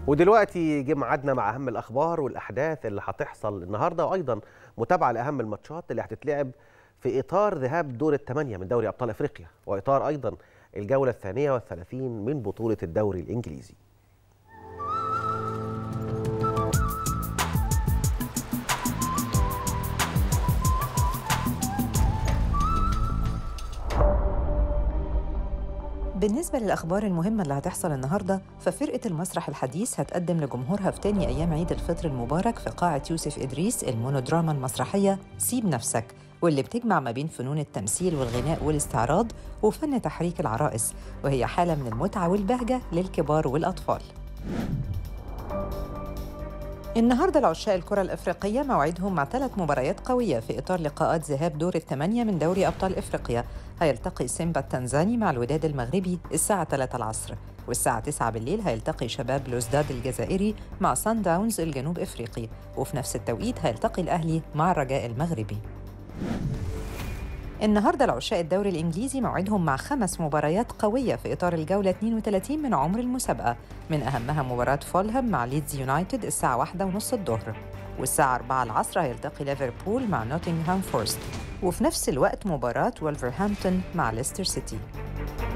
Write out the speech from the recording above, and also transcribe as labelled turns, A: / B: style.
A: ودلوقتي جه ميعادنا مع اهم الاخبار والاحداث اللي هتحصل النهارده وايضا متابعه لاهم الماتشات اللي هتتلعب في اطار ذهاب دور الثمانيه من دوري ابطال افريقيا واطار ايضا الجوله الثانيه والثلاثين من بطوله الدوري الانجليزي
B: بالنسبة للأخبار المهمة اللي هتحصل النهاردة ففرقة المسرح الحديث هتقدم لجمهورها في تاني أيام عيد الفطر المبارك في قاعة يوسف إدريس المونودراما المسرحية سيب نفسك واللي بتجمع ما بين فنون التمثيل والغناء والاستعراض وفن تحريك العرائس وهي حالة من المتعة والبهجة للكبار والأطفال النهارده العشاق الكرة الإفريقية موعدهم مع ثلاث مباريات قوية في إطار لقاءات ذهاب دور الثمانية من دوري أبطال إفريقيا هيلتقي سيمبا التنزاني مع الوداد المغربي الساعة 3 العصر والساعة 9 بالليل هيلتقي شباب لوزداد الجزائري مع سان داونز الجنوب إفريقي وفي نفس التوقيت هيلتقي الأهلي مع الرجاء المغربي النهارده العشاق الدوري الانجليزي موعدهم مع خمس مباريات قويه في اطار الجوله 32 من عمر المسابقه من اهمها مباراه فولهام مع ليدز يونايتد الساعه 1 ونص الظهر والساعة 4 العصر هيلتقي ليفربول مع نوتنغهام فورست وفي نفس الوقت مباراة ولفرهامبتون مع ليستر سيتي